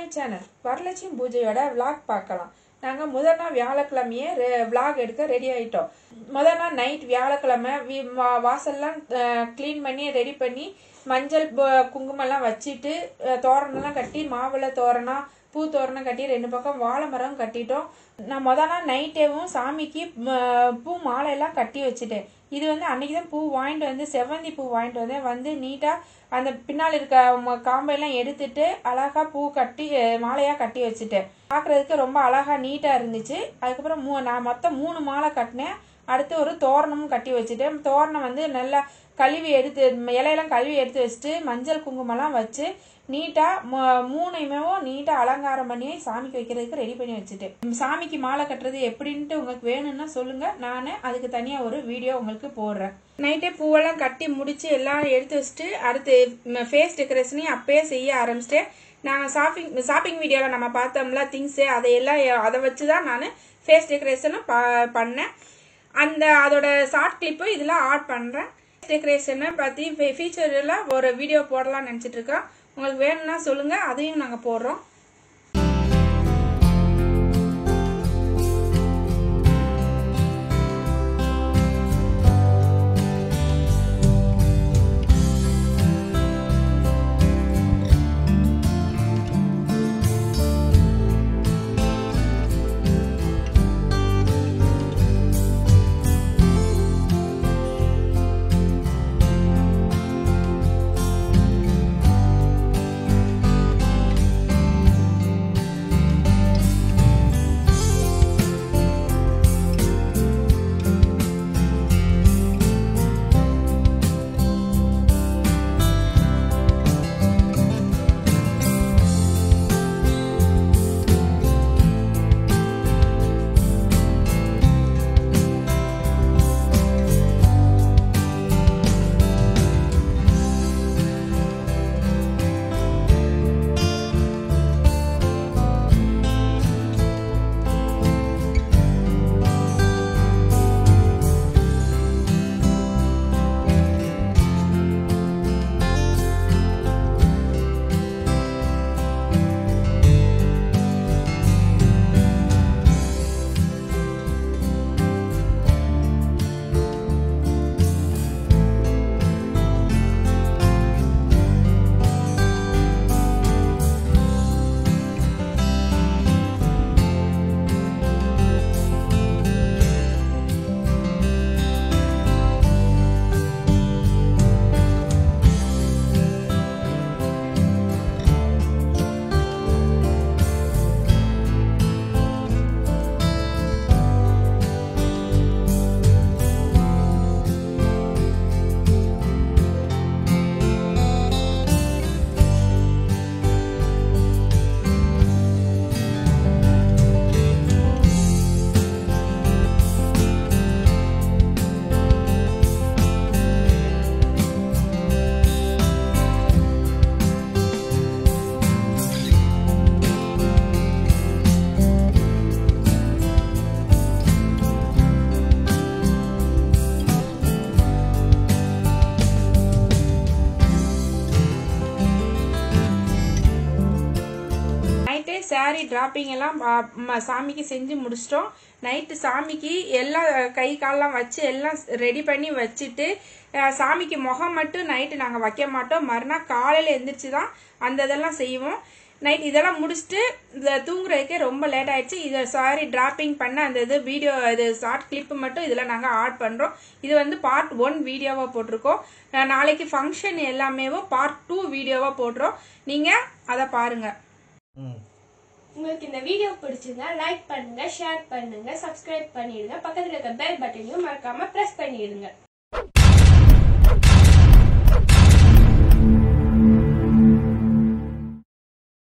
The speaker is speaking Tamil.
சேனல் வரலட்சுமி பூஜையோட விளாக் பார்க்கலாம் நாங்கள் முதல் நாள் வியாழக்கிழமையே விளாக் எடுக்க ரெடி ஆயிட்டோம் முதல் நாள் நைட் வியாழக்கிழமை வி- வா- வாசல்லாம் க்ளீன் பண்ணி ரெடி பண்ணி மஞ்சள் ப- குங்குமம்லாம் வச்சுட்டு அஹ், தோரணம்லாம் கட்டி மாவிளை தோரணம் பூ தோரணம் கட்டி ரெண்டு பக்கம் வாழை மரம் கட்டிட்டோம் நான் முதல் நாள் நைட்டேவும் சாமிக்கு ம- பூ மாலையெல்லாம் கட்டி வச்சுட்டேன் இது வந்து அன்னைக்கு தான் பூ வாங்கிட்டு வந்து செவ்வந்தி பூ வாங்கிட்டு வந்தேன் வந்து நீட்டாக அந்த பின்னால் இருக்க ம- காம்பையெல்லாம் எடுத்துட்டு அழகா பூ கட்டி அஹ், மாலையா கட்டி வச்சுட்டேன் பார்க்கறதுக்கு ரொம்ப அழகா நீட்டா இருந்துச்சு அதுக்கப்புறம் மூ நான் மொத்தம் மூணு மாலை கட்டினேன் அடுத்து ஒரு தோரணமும் கட்டி வச்சுட்டேன் தோரணம் வந்து நல்லா கழுவி எடுத்து இலையெல்லாம் கழுவி எடுத்து வச்சுட்டு மஞ்சள் குங்குமம்லாம் வச்சு நீட்டாக மூணையுமே நீட்டாக அலங்காரம் பண்ணி சாமிக்கு வைக்கிறதுக்கு ரெடி பண்ணி வச்சுட்டேன் சாமிக்கு மாலை கட்டுறது எப்படின்ட்டு உங்களுக்கு வேணும்னா சொல்லுங்க நான் அதுக்கு தனியாக ஒரு வீடியோ உங்களுக்கு போடுறேன் நைட்டே பூவெல்லாம் கட்டி முடிச்சு எல்லாம் எடுத்து வச்சுட்டு அடுத்து ஃபேஸ் டெக்கரேஷனையும் அப்பயே செய்ய ஆரம்பிச்சிட்டேன் நாங்கள் ஷாப்பிங் ஷாப்பிங் வீடியோவில் நம்ம பார்த்தோம்ல திங்ஸு அதையெல்லாம் அதை வச்சு தான் நான் ஃபேஸ் டெக்கரேஷனும் ப பண்ணேன் அந்த அதோட ஷார்ட் கிளிப்பு இதில் ஆட் பண்ணுறேன் டெக்கரேஷனை பற்றி ஃபீச்சரில் ஒரு வீடியோ போடலாம்னு நினச்சிட்டு இருக்கோம் உங்களுக்கு வேணும்னா சொல்லுங்கள் அதையும் நாங்கள் போடுறோம் நைட்டே saree டிராப்பிங் எல்லாம் ஆ, ம- சாமிக்கு செஞ்சு முடிச்சிட்டோம் நைட்டு சாமிக்கு எல்லாம் கை கால்லாம் வச்சு எல்லாம் ரெடி பண்ணி வச்சுட்டு ஆ, சாமிக்கு முகம் மட்டும் நைட்டு நாங்கள் வைக்க மாட்டோம் மறுநாள் காலையில் எந்திரிச்சு தான் அந்த இதெல்லாம் செய்வோம் நைட் இதெல்லாம் முடிச்சுட்டு இந்த தூங்குறதுக்கே ரொம்ப லேட் ஆயிடுச்சு இதை சாரி டிராப்பிங் பண்ண அந்த இது வீடியோ இது ஷார்ட் கிளிப்பு மட்டும் இதில் நாங்கள் ஆட் பண்ணுறோம் இது வந்து பார்ட் ஒன் வீடியோவாக போட்டிருக்கோம் ஆ, நாளைக்கு ஃபங்க்ஷன் எல்லாமேவும் பார்ட் டூ வீடியோவாக போட்டுறோம் நீங்கள் அதை பாருங்கள் உங்களுக்கு இந்த வீடியோ பிடிச்சிருந்தா லைக் பண்ணுங்க ஷேர் பண்ணுங்க சப்ஸ்கிரைப் பண்ணிடுங்க பக்கத்துல இருக்க பெல் பட்டனையும் மறக்காம பிரஸ் பண்ணிடுங்க